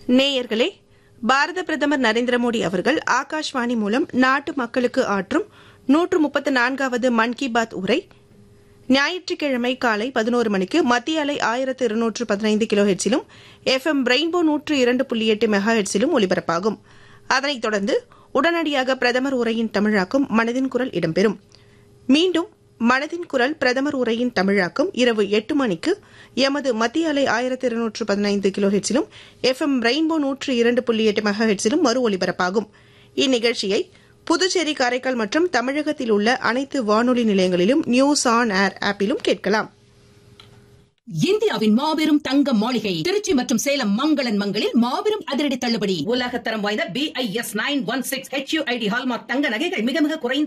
நேயர்களே பாரத பிரதமர் நரேந்திர மோடி அவர்கள் ஆகாஷ்வாணி மூலம் நாட்டு மக்களுக்கு ஆற்றும் நூற்று முப்பத்து நான்காவது மன் கி பாத் உரை ஞாயிற்றுக்கிழமை காலை பதினோரு மணிக்கு மத்திய அலை ஆயிரத்து இருநூற்று பதினைந்து கிலோ ஹெட்ஸிலும் எஃப் எம் ரெயின்போ நூற்று இரண்டு புள்ளி எட்டு மெகா ஹெட்ஸிலும் ஒலிபரப்பாகும் அதனைத் தொடர்ந்து உடனடியாக பிரதமர் உரையின் தமிழாக்கம் மனதின் குரல் இடம்பெறும் மீண்டும் மனதின் குரல் பிரதமர் உரையின் தமிழாக்கம் இரவு எட்டு மணிக்கு எமது மத்திய அலை ஆயிரத்தி இருநூற்று பதினைந்து கிலோ ஹெட்ஸிலும் எஃப் எம் ரெயின்போ நூற்று இரண்டு புள்ளி எட்டு மெகா ஹெட்ஸிலும் மறு ஒலிபரப்பாகும் இந்நிகழ்ச்சியை புதுச்சேரி காரைக்கால் மற்றும் தமிழகத்தில் உள்ள அனைத்து வானொலி நிலையங்களிலும் நியூஸ் ஆன் ஏர் ஆப்பிலும் கேட்கலாம் இந்தியாவின் மாபெரும் தங்க மாளிகை திருச்சி மற்றும் சேலம் மங்களன் மங்களில் மாபெரும் அதிரடி தள்ளுபடி உலகத்தரம் வாய்ந்த B I S nine one six H hallmark தங்க நகைகள் மிக மிக குறைந்த